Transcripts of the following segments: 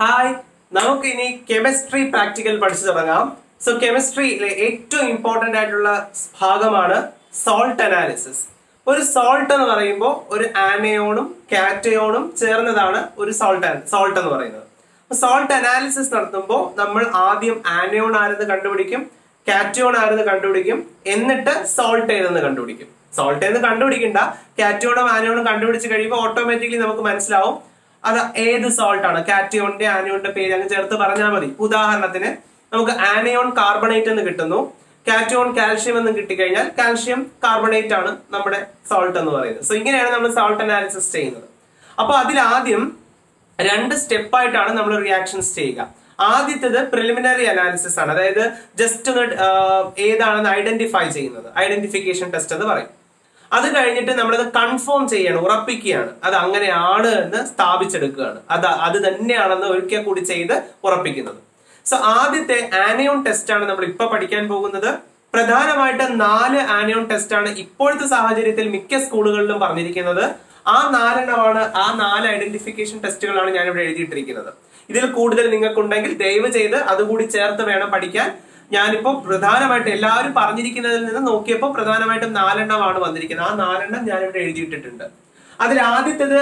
hi നമുക്ക് ഇനി chemistry practical പഠിച്ചു തുടങ്ങാം സോ കെമിസ്ട്രിയിലെ ഏറ്റവും ഇമ്പോർട്ടന്റ് ആയിട്ടുള്ള ഭാഗമാണ് സോൾട്ട് അനാലിസിസ് ഒരു സോൾട്ട് എന്ന് പറയുമ്പോൾ ഒരു ആനയോണും കാറ്റയോണും ചേർന്നതാണ് ഒരു സോൾട്ട് സോൾട്ട് എന്ന് പറയുന്നത് സോൾട്ട് അനാലിസിസ് നടത്തുമ്പോൾ നമ്മൾ ആദ്യം ആനയോൺ ആരെന്ന് കണ്ടുപിടിക്കും കാറ്റയോൺ ആരെന്ന് കണ്ടുപിടിക്കും എന്നിട്ട് സോൾട്ട് ഏതെന്ന് കണ്ടുപിടിക്കും സോൾട്ട് എന്ന് കണ്ടുപിടിക്കണ്ട കാറ്റയോണും ആനയോണും കണ്ടുപിടിച്ച് കഴിയുമ്പോൾ ഓട്ടോമാറ്റിക്കലി നമുക്ക് മനസ്സിലാവും അത് ഏത് സോൾട്ട് ആണ് കാറ്റയോണിന്റെ ആനയോണിന്റെ പേര് അങ്ങ് ചേർത്ത് പറഞ്ഞാൽ മതി ഉദാഹരണത്തിന് നമുക്ക് ആനയോൺ കാർബണേറ്റ് എന്ന് കിട്ടുന്നു കാറ്റയോൺ കാൽഷ്യം എന്ന് കിട്ടിക്കഴിഞ്ഞാൽ കാൽഷ്യം കാർബണേറ്റ് ആണ് നമ്മുടെ സോൾട്ട് എന്ന് പറയുന്നത് സോ ഇങ്ങനെയാണ് നമ്മൾ സോൾട്ട് അനാലിസിസ് ചെയ്യുന്നത് അപ്പൊ അതിൽ ആദ്യം രണ്ട് സ്റ്റെപ്പായിട്ടാണ് നമ്മൾ റിയാക്ഷൻസ് ചെയ്യുക ആദ്യത്തേത് പ്രിലിമിനറി അനാലിസിസ് ആണ് അതായത് ജസ്റ്റ് ഒന്ന് ഏതാണെന്ന് ഐഡന്റിഫൈ ചെയ്യുന്നത് ഐഡന്റിഫിക്കേഷൻ ടെസ്റ്റ് എന്ന് പറയും അത് കഴിഞ്ഞിട്ട് നമ്മളത് കൺഫേം ചെയ്യണം ഉറപ്പിക്കുകയാണ് അത് അങ്ങനെയാണ് എന്ന് സ്ഥാപിച്ചെടുക്കുകയാണ് അത് അത് തന്നെയാണെന്ന് ഒരിക്കൽ കൂടി ചെയ്ത് ഉറപ്പിക്കുന്നത് സോ ആദ്യത്തെ ആനയോൺ ടെസ്റ്റ് ആണ് നമ്മൾ ഇപ്പൊ പഠിക്കാൻ പോകുന്നത് പ്രധാനമായിട്ട് നാല് ആനയോൺ ടെസ്റ്റ് ആണ് ഇപ്പോഴത്തെ സാഹചര്യത്തിൽ മിക്ക സ്കൂളുകളിലും പറഞ്ഞിരിക്കുന്നത് ആ നാലെണ്ണമാണ് ആ നാല് ഐഡന്റിഫിക്കേഷൻ ടെസ്റ്റുകളാണ് ഞാൻ ഇവിടെ എഴുതിയിട്ടിരിക്കുന്നത് ഇതിൽ കൂടുതൽ നിങ്ങൾക്കുണ്ടെങ്കിൽ ദയവ് ചെയ്ത് അതുകൂടി ചേർത്ത് വേണം പഠിക്കാൻ ഞാനിപ്പോ പ്രധാനമായിട്ട് എല്ലാവരും പറഞ്ഞിരിക്കുന്നതിൽ നിന്ന് നോക്കിയപ്പോൾ പ്രധാനമായിട്ടും നാലെണ്ണമാണ് വന്നിരിക്കുന്നത് ആ നാലെണ്ണം ഞാനിവിടെ എഴുതിയിട്ടിട്ടുണ്ട് അതിൽ ആദ്യത്തേത്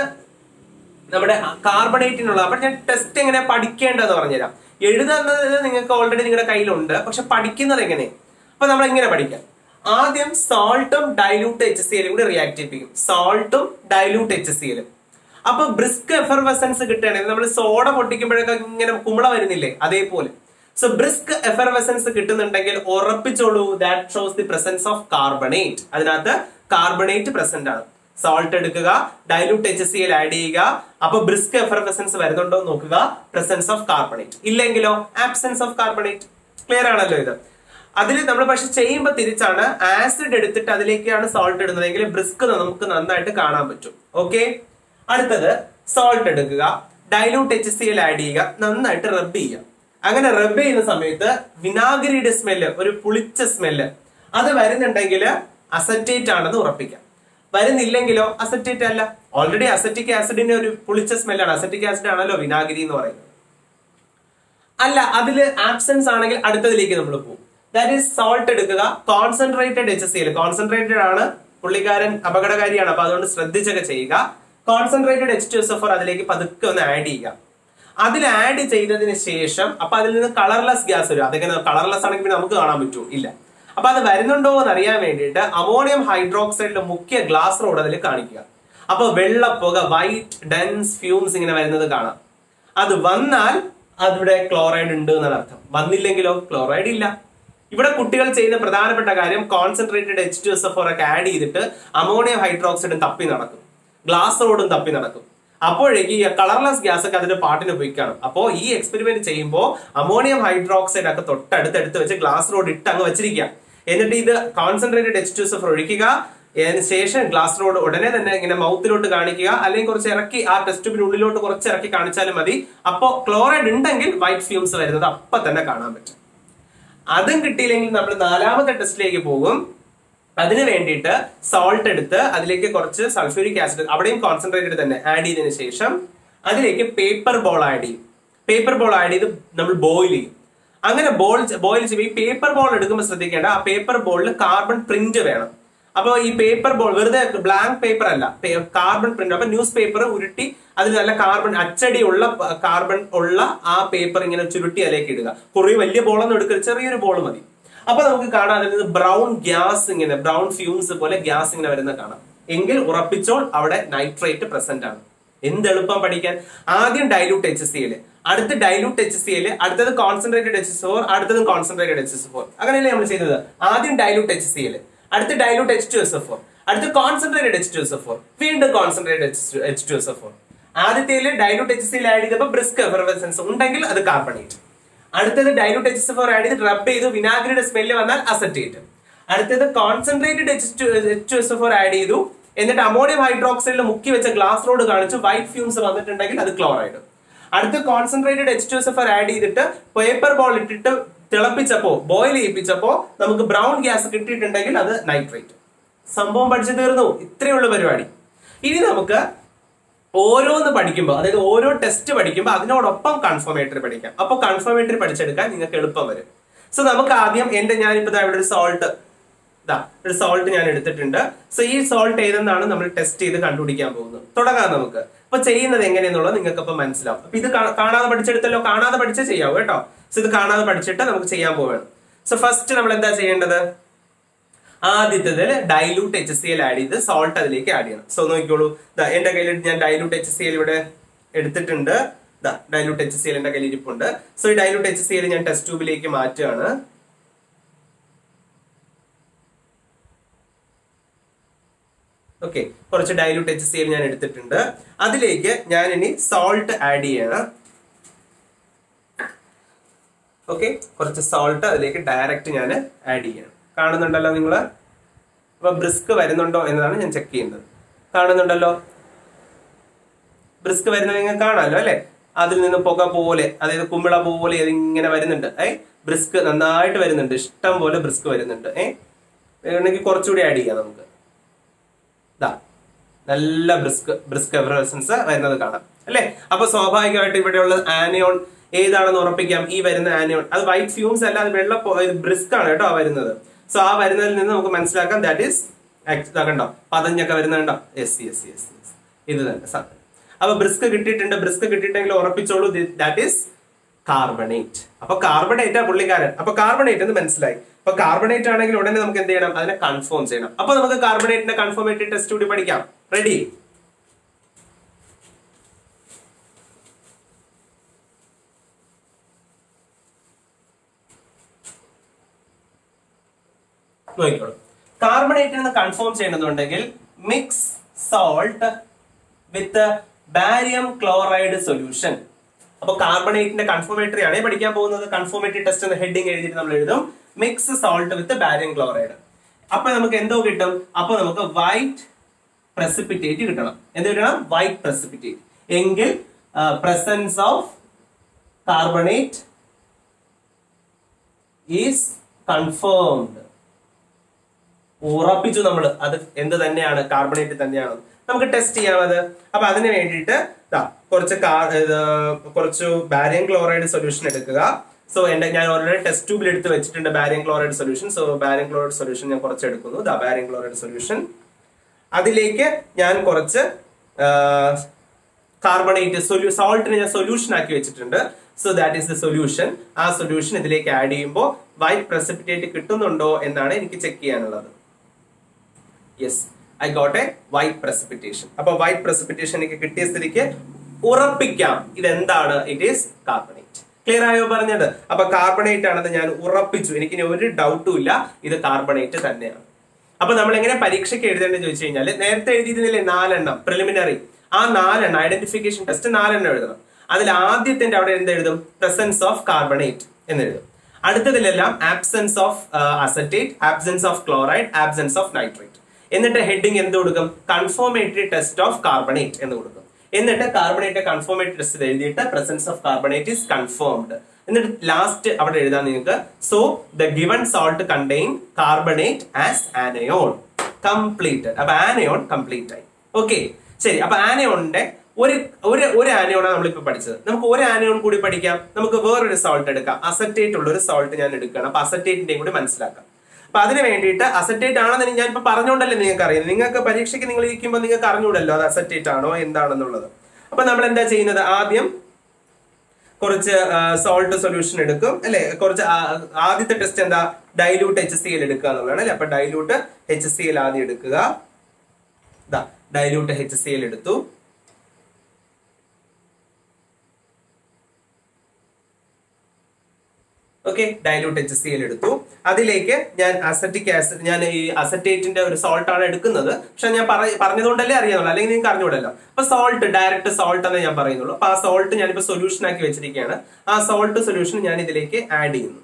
നമ്മുടെ കാർബണേറ്റിനുള്ള അപ്പൊ ഞാൻ ടെസ്റ്റ് എങ്ങനെ പഠിക്കേണ്ടതെന്ന് പറഞ്ഞുതരാം എഴുതുന്നത് നിങ്ങൾക്ക് ഓൾറെഡി നിങ്ങളുടെ കയ്യിലുണ്ട് പക്ഷെ പഠിക്കുന്നത് എങ്ങനെ അപ്പൊ നമ്മൾ എങ്ങനെ പഠിക്കാം ആദ്യം സോൾട്ടും ഡൈലൂട്ട് എച്ച് സി എല്ലും കൂടി റിയാക്ട് ചെയ്യിപ്പിക്കും സോൾട്ടും ഡൈലൂട്ട് എച്ച് സി എല്ലും അപ്പൊ ബ്രിസ്ക് എഫർവെസൻസ് കിട്ടുകയാണെങ്കിൽ നമ്മൾ സോഡ പൊട്ടിക്കുമ്പോഴൊക്കെ ഇങ്ങനെ കുമിള വരുന്നില്ലേ അതേപോലെ സോ ബ്രിസ്ക് എഫർവെസൻസ് കിട്ടുന്നുണ്ടെങ്കിൽ ഉറപ്പിച്ചോളൂ that shows the presence of carbonate അതിനകത്ത് കാർബണേറ്റ് പ്രസന്റ് ആണ് സോൾട്ട് എടുക്കുക dilute H C L add ചെയ്യുക അപ്പൊ ബ്രിസ്ക് എഫർവെസൻസ് വരുന്നുണ്ടോ എന്ന് നോക്കുക പ്രസൻസ് ഓഫ് കാർബണേറ്റ് ഇല്ലെങ്കിലോ ആബ്സെൻസ് ഓഫ് കാർബണേറ്റ് ക്ലിയർ ആണല്ലോ ഇത് അതിൽ നമ്മൾ പക്ഷെ ചെയ്യുമ്പോൾ തിരിച്ചാണ് ആസിഡ് എടുത്തിട്ട് അതിലേക്കാണ് സോൾട്ട് ഇടുന്നതെങ്കിൽ ബ്രിസ്ക് നമുക്ക് നന്നായിട്ട് കാണാൻ പറ്റും ഓക്കെ അടുത്തത് സോൾട്ട് എടുക്കുക dilute H C L add ചെയ്യുക നന്നായിട്ട് റബ്ബ് ചെയ്യുക അങ്ങനെ റബ്ബ് ചെയ്യുന്ന സമയത്ത് വിനാഗിരിയുടെ സ്മെല്ല് ഒരു പുളിച്ച സ്മെല്ല് അത് വരുന്നുണ്ടെങ്കിൽ അസറ്റേറ്റ് ആണെന്ന് ഉറപ്പിക്കാം വരുന്നില്ലെങ്കിലോ അസറ്റേറ്റ് അല്ല ഓൾറെഡി അസറ്റിക് ആസിഡിന്റെ ഒരു പുളിച്ച സ്മെല്ലാണ് അസറ്റിക് ആസിഡ് ആണല്ലോ വിനാഗിരി എന്ന് പറയുന്നത് അല്ല അതിൽ ആബ്സെൻസ് ആണെങ്കിൽ അടുത്തതിലേക്ക് നമ്മൾ പോകും ദാറ്റ് ഈസ് സോൾട്ട് എടുക്കുക concentrated H C L concentrated ആണ് പുള്ളിക്കാരൻ അപകടകാരിയാണ് അപ്പൊ അതുകൊണ്ട് ശ്രദ്ധിച്ചൊക്കെ ചെയ്യുക concentrated H two S F അതിലേക്ക് പതുക്കെ ഒന്ന് ആഡ് ചെയ്യുക അതിൽ ആഡ് ചെയ്തതിന് ശേഷം അപ്പൊ അതിൽ നിന്ന് കളർലെസ് ഗ്യാസ് വരും അതെങ്ങനെ കളർലെസ് ആണെങ്കിൽ പിന്നെ നമുക്ക് കാണാൻ പറ്റുമോ ഇല്ല അപ്പൊ അത് വരുന്നുണ്ടോ എന്ന് അറിയാൻ വേണ്ടിയിട്ട് അമോണിയം ഹൈഡ്രോക്സൈഡിന്റെ മുഖ്യ ഗ്ലാസ് റോഡ് അതിൽ കാണിക്കുക അപ്പൊ വെള്ളപ്പുക വൈറ്റ് ഡെൻസ് ഫ്യൂംസ് ഇങ്ങനെ വരുന്നത് കാണാം അത് വന്നാൽ അതിവിടെ ക്ലോറൈഡ് ഉണ്ട് എന്നാണ് അർത്ഥം വന്നില്ലെങ്കിലോ ക്ലോറൈഡ് ഇല്ല ഇവിടെ കുട്ടികൾ ചെയ്യുന്ന പ്രധാനപ്പെട്ട കാര്യം concentrated H two S F ഒക്കെ ആഡ് ചെയ്തിട്ട് അമോണിയം ഹൈഡ്രോക്സൈഡും തപ്പി നടക്കും ഗ്ലാസ് റോഡും തപ്പി നടക്കും അപ്പോഴേക്ക് ഈ കളർലെസ് ഗ്യാസ് ഒക്കെ അതിന്റെ പാട്ടിന് പോയി കാണും അപ്പോൾ ഈ എക്സ്പെരിമെന്റ് ചെയ്യുമ്പോൾ അമോണിയം ഹൈഡ്രോക്സൈഡ് ഒക്കെ തൊട്ടടുത്ത് വെച്ച് ഗ്ലാസ് റോഡ് ഇട്ട് അങ്ങ് വെച്ചിരിക്കുക എന്നിട്ട് ഇത് കോൺസെൻട്രേറ്റഡ് എച്ച് ടു എഫ് ഒഴിക്കുക അതിന് ശേഷം ഗ്ലാസ് റോഡ് ഉടനെ തന്നെ ഇങ്ങനെ മൗത്തിലോട്ട് കാണിക്കുക അല്ലെങ്കിൽ കുറച്ച് ഇറക്കി ആ ടെസ്റ്റ് ട്യൂബിന് ഉള്ളിലോട്ട് കുറച്ച് ഇറക്കി കാണിച്ചാലും മതി അപ്പോ ക്ലോറൈഡ് ഉണ്ടെങ്കിൽ വൈറ്റ് ഫ്യൂംസ് വരുന്നത് അപ്പൊ തന്നെ കാണാൻ പറ്റും അതും കിട്ടിയില്ലെങ്കിൽ നമ്മൾ നാലാമത്തെ ടെസ്റ്റിലേക്ക് പോകും അതിന് വേണ്ടിയിട്ട് സോൾട്ട് എടുത്ത് അതിലേക്ക് കുറച്ച് സൾഫ്യൂരിക് ആസിഡ് അവിടെയും കോൺസെൻട്രേറ്റഡ് തന്നെ ആഡ് ചെയ്തതിന് ശേഷം അതിലേക്ക് പേപ്പർ ബോൾ ആഡ് ചെയ്യും പേപ്പർ ബോൾ ആഡ് ചെയ്ത് നമ്മൾ ബോയിൽ ചെയ്യും അങ്ങനെ ബോൾ ബോയിൽ ചെയ്യുമ്പോൾ ഈ പേപ്പർ ബോൾ എടുക്കുമ്പോൾ ശ്രദ്ധിക്കേണ്ട ആ പേപ്പർ ബോളിൽ കാർബൺ പ്രിന്റ് വേണം അപ്പോൾ ഈ പേപ്പർ ബോൾ വെറുതെ ബ്ലാങ്ക് പേപ്പർ അല്ല കാർബൺ പ്രിന്റ് അപ്പൊ ന്യൂസ് പേപ്പർ ഉരുട്ടി അതിൽ നല്ല കാർബൺ അച്ചടി ഉള്ള കാർബൺ ഉള്ള ആ പേപ്പർ ഇങ്ങനെ ചുരുട്ടി അതിലേക്ക് ഇടുക കുറേ വലിയ ബോളൊന്നും എടുക്കരുത് ചെറിയൊരു ബോൾ മതി അപ്പൊ നമുക്ക് കാണാം അതിൽ ബ്രൗൺ ഗ്യാസ് ഇങ്ങനെ ബ്രൗൺ ഫ്യൂംസ് പോലെ ഗ്യാസ് ഇങ്ങനെ വരുന്ന കാണാം എങ്കിൽ ഉറപ്പിച്ചോൾ അവിടെ നൈട്രേറ്റ് പ്രസന്റ് ആണ് എന്ത് എളുപ്പം പഠിക്കാൻ ആദ്യം ഡൈലൂട്ട് എച്ച് സി എൽ അടുത്ത് ഡൈലൂട്ട് എച്ച് സി എൽ അടുത്തത് കോൺസെൻട്രേറ്റഡ് എച്ച് ഫോർ അടുത്തതും കോൺസെൻട്രേറ്റഡ് എച്ച് ഫോർ അങ്ങനെയല്ലേ നമ്മൾ ചെയ്തത് ആദ്യം ഡൈലൂട്ട് എച്ച് സി എൽ അടുത്ത് dilute H two S F four അടുത്ത് concentrated H two S F four വീണ്ടും concentrated H two S F four ആദ്യത്തേൽ dilute H C L add ചെയ്തപ്പോൾ ബ്രിസ്ക് എഫർവെസൻസ് ഉണ്ടെങ്കിൽ അത് കാർബണേറ്റ് അടുത്തത് dilute H S four add ചെയ്ത് റബ്ബ് ചെയ്ത് വിനാഗിരിയുടെ സ്മെല്ല് വന്നാൽ അസറ്റേറ്റ് അടുത്തത് concentrated H two H S four add ചെയ്തു എന്നിട്ട് അമോണിയം ഹൈഡ്രോക്സൈഡിൽ മുക്കി വെച്ച ഗ്ലാസ് റോഡ് കാണിച്ചു വൈറ്റ് ഫ്യൂംസ് വന്നിട്ടുണ്ടെങ്കിൽ അത് ക്ലോറൈഡ് അടുത്ത് concentrated H two S F add ചെയ്തിട്ട് പേപ്പർ ബോൾ ഇട്ടിട്ട് തിളപ്പിച്ചപ്പോ ബോയിൽ ചെയ്യിപ്പിച്ചപ്പോ നമുക്ക് ബ്രൗൺ ഗ്യാസ് കിട്ടിയിട്ടുണ്ടെങ്കിൽ അത് നൈട്രേറ്റ് സംഭവം പഠിച്ചു തീർന്നു ഇത്രയുള്ള പരിപാടി ഇനി നമുക്ക് ഓരോന്ന് പഠിക്കുമ്പോൾ അതായത് ഓരോ ടെസ്റ്റ് പഠിക്കുമ്പോൾ അതിനോടൊപ്പം കൺഫർമേറ്ററി പഠിക്കാം അപ്പോൾ കൺഫർമേറ്ററി പഠിച്ചെടുക്കാൻ നിങ്ങൾക്ക് എളുപ്പം വരും സോ നമുക്ക് ആദ്യം എന്റെ ഞാനിപ്പോ ദാ ഇവിടെ ഒരു സോൾട്ട് ഇതാ ഒരു സോൾട്ട് ഞാൻ എടുത്തിട്ടുണ്ട് സോ ഈ സോൾട്ട് ഏതെന്നാണ് നമ്മൾ ടെസ്റ്റ് ചെയ്ത് കണ്ടുപിടിക്കാൻ പോകുന്നത് തുടങ്ങാം നമുക്ക് അപ്പൊ ചെയ്യുന്നത് എങ്ങനെയെന്നുള്ളത് നിങ്ങൾക്ക് അപ്പൊ മനസ്സിലാവും അപ്പൊ ഇത് കാ- കാണാതെ പഠിച്ചെടുത്തല്ലോ കാണാതെ പഠിച്ചേ ചെയ്യാവൂ കേട്ടോ സോ ഇത് കാണാതെ പഠിച്ചിട്ട് നമുക്ക് ചെയ്യാൻ പോവുകയാണ് സോ ഫസ്റ്റ് നമ്മൾ എന്താ ചെയ്യേണ്ടത് ആദ്യത്തേതിൽ dilute H C L add ചെയ്ത് സോൾട്ട് അതിലേക്ക് ആഡ് ചെയ്യണം സോ നോക്കിക്കോളൂ ദാ എന്റെ കയ്യിൽ ഞാൻ ഡൈലൂട്ട് എച്ച് സി എൽ ഇവിടെ എടുത്തിട്ടുണ്ട് ദാ ഡൈലൂട്ട് എച്ച് സി എൽ എന്റെ കയ്യിൽ ഇരിപ്പുണ്ട് സോ ഈ ഡൈലൂട്ട് എച്ച് സി എൽ ഞാൻ ടെസ്റ്റ് ട്യൂബിലേക്ക് മാറ്റുകയാണ് ഓക്കെ കുറച്ച് ഡൈലൂട്ട് എച്ച് സി എൽ ഞാൻ എടുത്തിട്ടുണ്ട് അതിലേക്ക് ഞാൻ ഇനി സോൾട്ട് ആഡ് ചെയ്യണം ഓക്കെ കുറച്ച് സോൾട്ട് അതിലേക്ക് ഡയറക്റ്റ് ഞാൻ ആഡ് ചെയ്യണം കാണുന്നുണ്ടല്ലോ നിങ്ങൾ അപ്പൊ ബ്രിസ്ക് വരുന്നുണ്ടോ എന്നതാണ് ഞാൻ ചെക്ക് ചെയ്യുന്നത് കാണുന്നുണ്ടല്ലോ ബ്രിസ്ക് വരുന്നത് നിങ്ങൾക്ക് കാണാമല്ലോ അല്ലെ അതിൽ നിന്ന് പുക പോലെ അതായത് കുമ്പിള പോലെ അതിങ്ങനെ വരുന്നുണ്ട് ഏ ബ്രിസ്ക് നന്നായിട്ട് വരുന്നുണ്ട് ഇഷ്ടം പോലെ ബ്രിസ്ക് വരുന്നുണ്ട് ഏ വേണമെങ്കിൽ കുറച്ചുകൂടി ആഡ് ചെയ്യാം നമുക്ക് ഇതാ നല്ല ബ്രിസ്ക് ബ്രിസ്ക് എവറസൻസ് വരുന്നത് കാണാം അല്ലേ അപ്പൊ സ്വാഭാവികമായിട്ട് ഇവിടെയുള്ള ആനിയോൺ ഏതാണെന്ന് ഉറപ്പിക്കാം ഈ വരുന്ന ആനിയോൺ അത് വൈറ്റ് ഫ്യൂംസ് അല്ല അത് വെള്ള ബ്രിസ്ക് ആണ് കേട്ടോ ആ വരുന്നത് സോ ആ വരുന്നതിൽ നിന്ന് നമുക്ക് മനസ്സിലാക്കാം ദാറ്റ് ഈസ് കണ്ടോ പതഞ്ഞൊക്കെ വരുന്നുണ്ടോ യെസ് യെസ് യെസ് യെസ് ഇത് തന്നെ സാധനം അപ്പൊ ബ്രിസ്ക് കിട്ടിയിട്ടുണ്ട് ബ്രിസ്ക് കിട്ടിയിട്ടെങ്കിൽ ഉറപ്പിച്ചോളൂ ദാറ്റ് ഈസ് കാർബണേറ്റ് അപ്പൊ കാർബണേറ്റ് ആ പുള്ളിക്കാരൻ അപ്പൊ കാർബണേറ്റ് എന്ന് മനസ്സിലായി അപ്പൊ കാർബണേറ്റ് ആണെങ്കിൽ ഉടനെ നമുക്ക് എന്ത് ചെയ്യണം അതിനെ കൺഫേം ചെയ്യണം അപ്പൊ നമുക്ക് കാർബണേറ്റിന്റെ കൺഫർമേറ്ററി ടെസ്റ്റ് കൂടി പഠിക്കാം റെഡി നോക്കിക്കോളൂ കാർബണേറ്റ് എന്ന് കൺഫേം ചെയ്യണമെന്നുണ്ടെങ്കിൽ mix salt with barium chloride solution അപ്പൊ കാർബണേറ്റിന്റെ കൺഫോമേറ്ററി ആണ് പഠിക്കാൻ പോകുന്നത് കൺഫോമേറ്ററി ടെസ്റ്റ് എന്ന ഹെഡിങ് എഴുതിയിട്ട് നമ്മൾ എഴുതും mix salt with barium chloride അപ്പൊ നമുക്ക് എന്തോ കിട്ടും അപ്പൊ നമുക്ക് വൈറ്റ് പ്രസിപ്പിറ്റേറ്റ് കിട്ടണം എന്ത് കിട്ടണം വൈറ്റ് പ്രസിപ്പിറ്റേറ്റ് എങ്കിൽ presence of carbonate is confirmed ഉറപ്പിച്ചു നമ്മൾ അത് എന്ത് തന്നെയാണ് കാർബണേറ്റ് തന്നെയാണ് നമുക്ക് ടെസ്റ്റ് ചെയ്യാം അത് അപ്പൊ അതിന് വേണ്ടിയിട്ട് ദാ കുറച്ച് കാ- ഇത് കുറച്ച് ബാരിയം ക്ലോറൈഡ് സൊല്യൂഷൻ എടുക്കുക സോ എന്റെ ഞാൻ ഓൾറെഡി ടെസ്റ്റ് ട്യൂബിൽ എടുത്ത് വെച്ചിട്ടുണ്ട് barium chloride solution so barium chloride solution ഞാൻ കുറച്ച് എടുക്കുന്നു ദാ ബാരിയം ക്ലോറൈഡ് സൊല്യൂഷൻ അതിലേക്ക് ഞാൻ കുറച്ച് കാർബണേറ്റ് സൊല്യൂ സോൾട്ടിനെ ഞാൻ സൊല്യൂഷൻ ആക്കി വെച്ചിട്ടുണ്ട് so that is the solution ആ സൊല്യൂഷൻ ഇതിലേക്ക് ആഡ് ചെയ്യുമ്പോൾ വൈറ്റ് പ്രസിപ്പിറ്റേറ്റ് കിട്ടുന്നുണ്ടോ എന്നാണ് എനിക്ക് ചെക്ക് ചെയ്യാനുള്ളത് yes I got a white precipitation അപ്പൊ വൈറ്റ് പ്രസിപ്പിറ്റേഷൻ എനിക്ക് കിട്ടിയ സ്ഥിതിക്ക് ഉറപ്പിക്കാം ഇതെന്താണ് ഇറ്റ് ഈസ് കാർബണേറ്റ് ക്ലിയർ ആയോ പറഞ്ഞത് അപ്പൊ കാർബണേറ്റ് ആണെന്ന് ഞാൻ ഉറപ്പിച്ചു എനിക്ക് ഇനി ഒരു ഡൗട്ടും ഇല്ല ഇത് കാർബണേറ്റ് തന്നെയാണ് അപ്പൊ നമ്മൾ എങ്ങനെ പരീക്ഷയ്ക്ക് എഴുതേണ്ടത് ചോദിച്ചു കഴിഞ്ഞാൽ നേരത്തെ എഴുതിയിരുന്നില്ലേ നാലെണ്ണം പ്രിലിമിനറി ആ നാലെണ്ണം ഐഡന്റിഫിക്കേഷൻ ടെസ്റ്റ് നാലെണ്ണം എഴുതണം അതിൽ ആദ്യത്തെ അവിടെ എന്ത് എഴുതും പ്രസൻസ് ഓഫ് കാർബണേറ്റ് എന്ന് എഴുതും അടുത്തതിലെല്ലാം absence of acetate absence of chloride absence of nitrate എന്നിട്ട് ഹെഡിങ് എന്ത് കൊടുക്കും കൺഫോമേറ്ററി ടെസ്റ്റ് ഓഫ് കാർബണേറ്റ് എന്ന് കൊടുക്കും എന്നിട്ട് കാർബണേറ്റ് കൺഫോമേറ്ററി ടെസ്റ്റ് എഴുതിയിട്ട് presence of carbonate is confirmed എന്നിട്ട് ലാസ്റ്റ് അവിടെ എഴുതാൻ നിങ്ങൾക്ക് so the given salt contain carbonate as anion completed അപ്പൊ ആനയോൺ കംപ്ലീറ്റ് ആയി ഓക്കെ ശരി അപ്പൊ ആനയോണിന്റെ ഒരു ഒരു ഒരു ആനയോണാണ് നമ്മളിപ്പോ പഠിച്ചത് നമുക്ക് ഒരു ആനയോൺ കൂടി പഠിക്കാം നമുക്ക് വേറൊരു സോൾട്ട് എടുക്കാം അസറ്റേറ്റ് ഉള്ള ഒരു സോൾട്ട് ഞാൻ എടുക്കുകയാണ് അപ്പൊ അസറ്റേറ്റിന്റെയും കൂടി മനസ്സിലാക്കാം അപ്പൊ അതിന് വേണ്ടിയിട്ട് അസറ്റേറ്റ് ആണെന്ന് ഞാൻ ഇപ്പൊ പറഞ്ഞോണ്ടല്ലേ നിങ്ങൾക്ക് അറിയാം നിങ്ങൾക്ക് പരീക്ഷയ്ക്ക് നിങ്ങൾ ഇരിക്കുമ്പോൾ നിങ്ങൾക്ക് അറിഞ്ഞൂടല്ലോ അത് അസറ്റേറ്റ് ആണോ എന്താണെന്നുള്ളത് അപ്പൊ നമ്മൾ എന്താ ചെയ്യുന്നത് ആദ്യം കുറച്ച് സോൾട്ട് സൊല്യൂഷൻ എടുക്കും അല്ലെ കുറച്ച് ആ- ആദ്യത്തെ ടെസ്റ്റ് എന്താ ഡൈലൂട്ട് എച്ച് സി എൽ എടുക്കുക എന്നുള്ളതാണ് അല്ലെ അപ്പൊ ഡൈലൂട്ട് എച്ച് സി എൽ ആദ്യം എടുക്കുക ഇതാ ഡൈലൂട്ട് എച്ച് സി എൽ എടുത്തു okay dilute H C L എടുത്തു അതിലേക്ക് ഞാൻ അസറ്റിക് ആസിഡ് ഞാൻ ഈ അസറ്റേറ്റിന്റെ ഒരു സോൾട്ട് ആണ് എടുക്കുന്നത് പക്ഷെ ഞാൻ പറ- പറഞ്ഞതുകൊണ്ടല്ലേ അറിയാന്നുള്ളൂ അല്ലെങ്കിൽ നിങ്ങൾക്ക് അറിഞ്ഞൂടല്ലോ അപ്പൊ സോൾട്ട് ഡയറക്റ്റ് സോൾട്ട് എന്നേ ഞാൻ പറയുന്നുള്ളൂ അപ്പൊ ആ സോൾട്ട് ഞാനിപ്പോ സൊല്യൂഷൻ ആക്കി വെച്ചിരിക്കുകയാണ് ആ സോൾട്ട് സൊല്യൂഷൻ ഞാൻ ഇതിലേക്ക് ആഡ് ചെയ്യുന്നു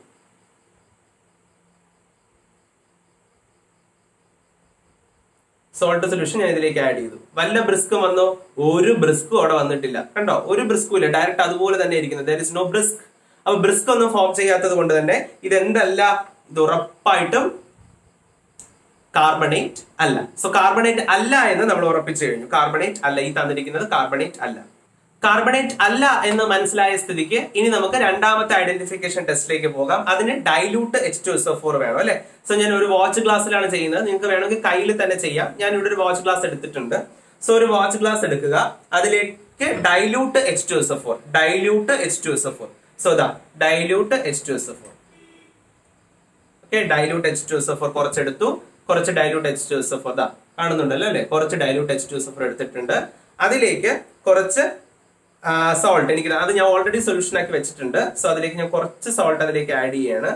സോൾട്ട് സൊല്യൂഷൻ ഞാൻ ഇതിലേക്ക് ആഡ് ചെയ്തു വല്ല ബ്രിസ്കും വന്നോ ഒരു ബ്രിസ്കും അവിടെ വന്നിട്ടില്ല കണ്ടോ ഒരു ബ്രിസ്കും ഇല്ല ഡയറക്റ്റ് അതുപോലെ തന്നെ ഇരിക്കുന്നത് ദർ ഇസ് നോ ബ്രിസ്ക് അപ്പൊ ബ്രിസ്ക് ഒന്നും ഫോം ചെയ്യാത്തത് കൊണ്ട് തന്നെ ഇതെന്തല്ല ഇത് ഉറപ്പായിട്ടും കാർബണേറ്റ് അല്ല സോ കാർബണേറ്റ് അല്ല എന്ന് നമ്മൾ ഉറപ്പിച്ചു കഴിഞ്ഞു കാർബണേറ്റ് അല്ല ഈ തന്നിരിക്കുന്നത് കാർബണേറ്റ് അല്ല കാർബണേറ്റ് അല്ല എന്ന് മനസ്സിലായ സ്ഥിതിക്ക് ഇനി നമുക്ക് രണ്ടാമത്തെ ഐഡന്റിഫിക്കേഷൻ ടെസ്റ്റിലേക്ക് പോകാം അതിന് dilute H two S four വേണം അല്ലെ സോ ഞാൻ ഒരു വാച്ച് ഗ്ലാസ്സിലാണ് ചെയ്യുന്നത് നിങ്ങൾക്ക് വേണമെങ്കിൽ കയ്യിൽ തന്നെ ചെയ്യാം ഞാൻ ഇവിടെ ഒരു വാച്ച് ഗ്ലാസ് എടുത്തിട്ടുണ്ട് സോ ഒരു വാച്ച് ഗ്ലാസ് എടുക്കുക അതിലേക്ക് dilute H two S four dilute H two S four so ദാ dilute H two S four okay dilute H two S four കുറച്ചെടുത്തു കുറച്ച് dilute H two S four ദാ കാണുന്നുണ്ടല്ലോ അല്ലെ കുറച്ച് dilute H two S four എടുത്തിട്ടുണ്ട് അതിലേക്ക് കുറച്ച് സോൾട്ട് എനിക്ക് അത് ഞാൻ ഓൾറെഡി സൊല്യൂഷൻ ആക്കി വെച്ചിട്ടുണ്ട് സോ അതിലേക്ക് ഞാൻ കുറച്ച് സോൾട്ട് അതിലേക്ക് ആഡ് ചെയ്യാണ്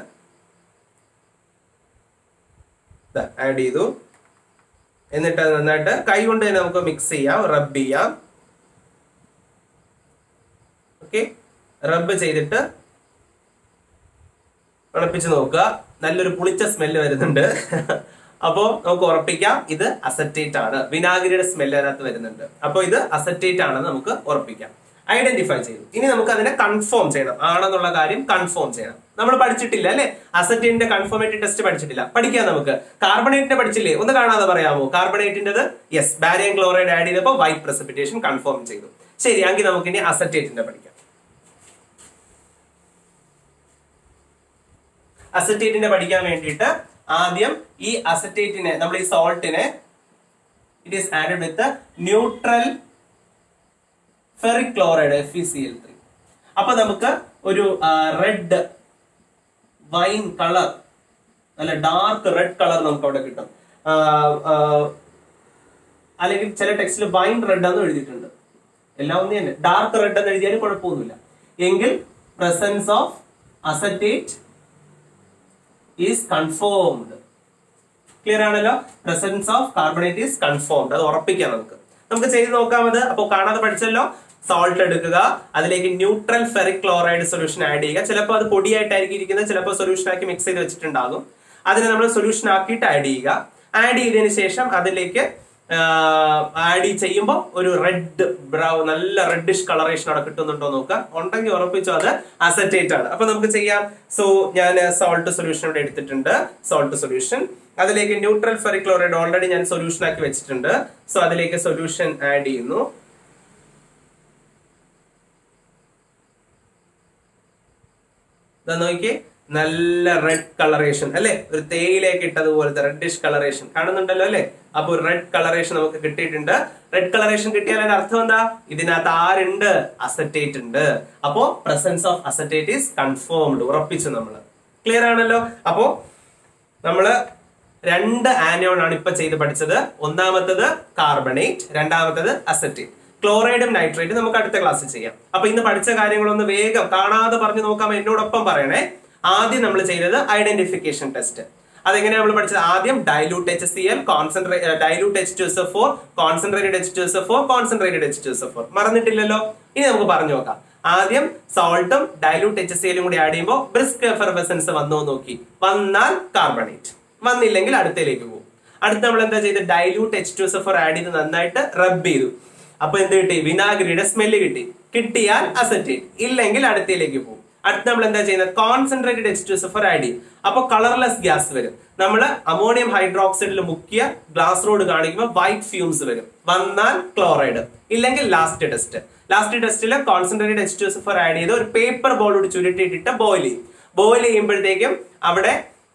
ആഡ് ചെയ്തു എന്നിട്ട് അത് നന്നായിട്ട് കൈ കൊണ്ട് തന്നെ നമുക്ക് മിക്സ് ചെയ്യാം റബ്ബ് ചെയ്യാം ഓക്കെ റബ്ബ് ചെയ്തിട്ട് ഉണപ്പിച്ച് നോക്കുക നല്ലൊരു പുളിച്ച സ്മെല്ല് വരുന്നുണ്ട് അപ്പോ നമുക്ക് ഉറപ്പിക്കാം ഇത് അസറ്റേറ്റ് ആണ് വിനാഗിരിയുടെ സ്മെല്ല് അതിനകത്ത് വരുന്നുണ്ട് അപ്പൊ ഇത് അസറ്റേറ്റ് ആണെന്ന് നമുക്ക് ഉറപ്പിക്കാം ഐഡന്റിഫൈ ചെയ്തു ഇനി നമുക്ക് അതിനെ കൺഫേം ചെയ്യണം ആണെന്നുള്ള കാര്യം കൺഫേം ചെയ്യണം നമ്മൾ പഠിച്ചിട്ടില്ല അല്ലെ അസറ്റേറ്റിന്റെ കൺഫോമേറ്റീവ് ടെസ്റ്റ് പഠിച്ചിട്ടില്ല പഠിക്കാം നമുക്ക് കാർബണേറ്റിന്റെ പഠിച്ചില്ലേ ഒന്ന് കാണാതെ പറയാമോ കാർബണേറ്റിന്റെ യെസ് ബാരിയം ക്ലോറൈഡ് ആഡ് ചെയ്തപ്പോൾ വൈറ്റ് പ്രസിപ്പിറ്റേഷൻ കൺഫേം ചെയ്തു ശരി എങ്കിൽ നമുക്ക് ഇനി അസറ്റേറ്റിന്റെ പഠിക്കാം അസറ്റേറ്റിനെ പഠിക്കാൻ വേണ്ടിയിട്ട് ആദ്യം ഈ അസറ്റേറ്റിനെ നമ്മൾ ഈ സോൾട്ടിനെ it is added with neutral ferric chloride F E C L three അപ്പൊ നമുക്ക് ഒരു റെഡ് വൈൻ കളർ നല്ല ഡാർക്ക് റെഡ് കളർ നമുക്ക് അവിടെ കിട്ടും ആ, ആ, അല്ലെങ്കിൽ ചില ടെക്സ്റ്റിൽ വൈൻ റെഡ് എന്ന് എഴുതിയിട്ടുണ്ട് എല്ലാം ഒന്ന് തന്നെ ഡാർക്ക് റെഡ് എന്ന് എഴുതിയാലും കുഴപ്പമൊന്നുമില്ല എങ്കിൽ presence of acetate is confirmed clear ആണല്ലോ presence of carbonate is confirmed അത് ഉറപ്പിക്കാം നമുക്ക് നമുക്ക് ചെയ്ത് നോക്കാം അത് അപ്പോൾ കാണാതെ പഠിച്ചല്ലോ സോൾട്ട് എടുക്കുക അതിലേക്ക് neutral ferric chloride solution add ചെയ്യുക ചിലപ്പോൾ അത് പൊടിയായിട്ടായിരിക്കും ഇരിക്കുന്നത് ചിലപ്പോൾ സൊല്യൂഷൻ ആക്കി മിക്സ് ചെയ്ത് വെച്ചിട്ടുണ്ടാകും അതിനെ നമ്മൾ സൊല്യൂഷൻ ആക്കിയിട്ട് ആഡ് ചെയ്യുക ആഡ് ചെയ്തതിന് ശേഷം അതിലേക്ക് ആഡ് ചെയ്യുമ്പോൾ ഒരു റെഡ് ബ്രൗ നല്ല റെഡിഷ് കളറേഷൻ അവിടെ കിട്ടുന്നുണ്ടോ നോക്കുക ഉണ്ടെങ്കിൽ ഉറപ്പിച്ചോ അത് അസറ്റേറ്റ് ആണ് അപ്പൊ നമുക്ക് ചെയ്യാം സോ ഞാൻ സോൾട്ട് സൊല്യൂഷൻ ഇവിടെ എടുത്തിട്ടുണ്ട് സോൾട്ട് സൊല്യൂഷൻ അതിലേക്ക് ന്യൂട്രൽ ഫെറിക് ക്ലോറൈഡ് ഓൾറെഡി ഞാൻ സൊല്യൂഷൻ ആക്കി വെച്ചിട്ടുണ്ട് സോ അതിലേക്ക് സൊല്യൂഷൻ ആഡ് ചെയ്യുന്നു ഇതാ നോക്കിയേ നല്ല റെഡ് കളറേഷൻ അല്ലെ ഒരു തേയിലേക്ക് ഇട്ടതുപോലത്തെ റെഡിഷ് കളറേഷൻ കാണുന്നുണ്ടല്ലോ അല്ലെ അപ്പൊ ഒരു റെഡ് കളറേഷൻ നമുക്ക് കിട്ടിയിട്ടുണ്ട് റെഡ് കളറേഷൻ കിട്ടിയാൽ അതിന്റെ അർത്ഥം എന്താ ഇതിനകത്ത് ആരുണ്ട് അസറ്റേറ്റ് ഉണ്ട് അപ്പോ presence of acetate is confirmed ഉറപ്പിച്ചു നമ്മള് ക്ലിയർ ആണല്ലോ അപ്പോ നമ്മള് രണ്ട് ആനോൺ ആണ് ഇപ്പൊ ചെയ്ത് പഠിച്ചത് ഒന്നാമത്തത് കാർബണേറ്റ് രണ്ടാമത്തത് അസറ്റേറ്റ് ക്ലോറൈഡും നൈട്രേറ്റും നമുക്ക് അടുത്ത ക്ലാസ്സിൽ ചെയ്യാം അപ്പൊ ഇന്ന് പഠിച്ച കാര്യങ്ങളൊന്ന് വേഗം കാണാതെ പറഞ്ഞു നോക്കാം എന്നോടൊപ്പം പറയണേ ആദ്യം നമ്മൾ ചെയ്തത് ഐഡന്റിഫിക്കേഷൻ ടെസ്റ്റ് അതെങ്ങനെയാണ് നമ്മൾ പഠിച്ചത് ആദ്യം dilute H C L concentrate dilute H two S four concentrated H two S four concentrated H two S four മറന്നിട്ടില്ലല്ലോ ഇനി നമുക്ക് പറഞ്ഞു നോക്കാം ആദ്യം സോൾട്ടും ഡൈലൂട്ട് എച്ച് സി എല്ലും കൂടി ആഡ് ചെയ്യുമ്പോൾ ബ്രിസ്ക് എഫർവസൻസ് വന്നോ നോക്കി വന്നാൽ കാർബണേറ്റ് വന്നില്ലെങ്കിൽ അടുത്തയിലേക്ക് പോകും അടുത്ത് നമ്മൾ എന്താ ചെയ്ത് dilute H two S four add ചെയ്ത് നന്നായിട്ട് റബ്ബ് ചെയ്തു അപ്പൊ എന്ത് കിട്ടി വിനാഗിരിയുടെ സ്മെല്ല് കിട്ടി കിട്ടിയാൽ അസറ്റേറ്റ് ഇല്ലെങ്കിൽ അടുത്തയിലേക്ക് പോകും അടുത്ത് നമ്മൾ എന്താ ചെയ്യുന്നത് concentrated H two S four add ചെയ്യും അപ്പൊ കളർലെസ് ഗ്യാസ് വരും നമ്മൾ അമോണിയം ഹൈഡ്രോക്സൈഡിൽ മുക്കിയ ഗ്ലാസ് റോഡ് കാണിക്കുമ്പോൾ വൈറ്റ് ഫ്യൂംസ് വരും വന്നാൽ ക്ലോറൈഡ് ഇല്ലെങ്കിൽ ലാസ്റ്റ് ടെസ്റ്റ് ലാസ്റ്റ് ടെസ്റ്റിൽ concentrated H two S four add ചെയ്ത് ഒരു പേപ്പർ ബോളോട് ചുരുട്ടിയിട്ടിട്ട് ബോയിൽ ചെയ്യും ബോയിൽ ചെയ്യുമ്പോഴത്തേക്കും അവിടെ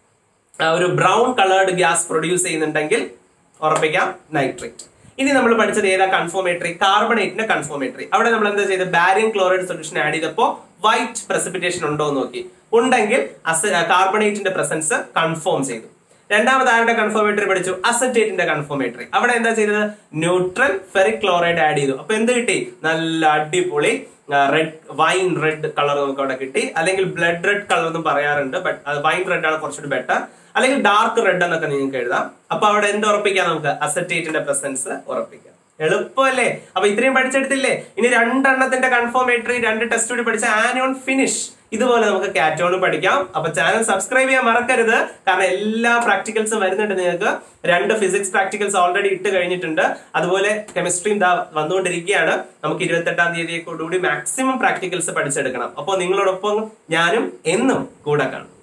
ആ, ഒരു ബ്രൗൺ കളേർഡ് ഗ്യാസ് പ്രൊഡ്യൂസ് ചെയ്യുന്നുണ്ടെങ്കിൽ ഉറപ്പിക്കാം നൈട്രേറ്റ് ഇനി നമ്മൾ പഠിച്ചത് ഏതാ കൺഫോമേറ്ററി കാർബണേറ്റിന്റെ കൺഫോമേറ്ററി അവിടെ നമ്മൾ എന്താ ചെയ്തത് ബാരിയം ക്ലോറൈഡ് സൊല്യൂഷൻ ആഡ് ചെയ്തപ്പോ വൈറ്റ് പ്രസിപ്പിറ്റേഷൻ ഉണ്ടോ എന്ന് നോക്കി ഉണ്ടെങ്കിൽ കാർബണേറ്റിന്റെ പ്രസൻസ് കൺഫേം ചെയ്തു രണ്ടാമത് ആരുടെ കൺഫോമേറ്ററി പഠിച്ചു അസറ്റേറ്റിന്റെ കൺഫോമേറ്ററി അവിടെ എന്താ ചെയ്തത് ന്യൂട്രൽ ഫെറിക് ക്ലോറൈഡ് ആഡ് ചെയ്തു അപ്പൊ എന്ത് കിട്ടി നല്ല അടിപൊളി റെഡ് വൈൻ റെഡ് കളർ നമുക്ക് അവിടെ കിട്ടി അല്ലെങ്കിൽ ബ്ലഡ് റെഡ് കളർ എന്നും പറയാറുണ്ട് ബട്ട് വൈൻ റെഡ് ആണ് കുറച്ചുകൂടി ബെറ്റർ അല്ലെങ്കിൽ ഡാർക്ക് റെഡ് എന്നൊക്കെ നിങ്ങൾക്ക് എഴുതാം അപ്പൊ അവിടെ എന്ത് ഉറപ്പിക്കാം നമുക്ക് അസറ്റേറ്റിന്റെ പ്രസൻസ് ഉറപ്പിക്കാം എളുപ്പമല്ലേ അപ്പൊ ഇത്രയും പഠിച്ചെടുത്തില്ലേ ഇനി രണ്ടെണ്ണത്തിന്റെ കൺഫോമേറ്ററി രണ്ട് ടെസ്റ്റ് കൂടി പഠിച്ച ആനോൺ ഫിനിഷ് ഇതുപോലെ നമുക്ക് കാറ്റോണും പഠിക്കാം അപ്പൊ ചാനൽ സബ്സ്ക്രൈബ് ചെയ്യാൻ മറക്കരുത് കാരണം എല്ലാ പ്രാക്ടിക്കൽസും വരുന്നുണ്ട് നിങ്ങൾക്ക് രണ്ട് ഫിസിക്സ് പ്രാക്ടിക്കൽസ് ഓൾറെഡി ഇട്ട് കഴിഞ്ഞിട്ടുണ്ട് അതുപോലെ കെമിസ്ട്രിയും ദാ വന്നുകൊണ്ടിരിക്കുകയാണ് നമുക്ക് ഇരുപത്തെട്ടാം തീയതിയോടുകൂടി മാക്സിമം പ്രാക്ടിക്കൽസ് പഠിച്ചെടുക്കണം അപ്പോൾ നിങ്ങളോടൊപ്പം ഞാനും എന്നും കൂടെ കാണും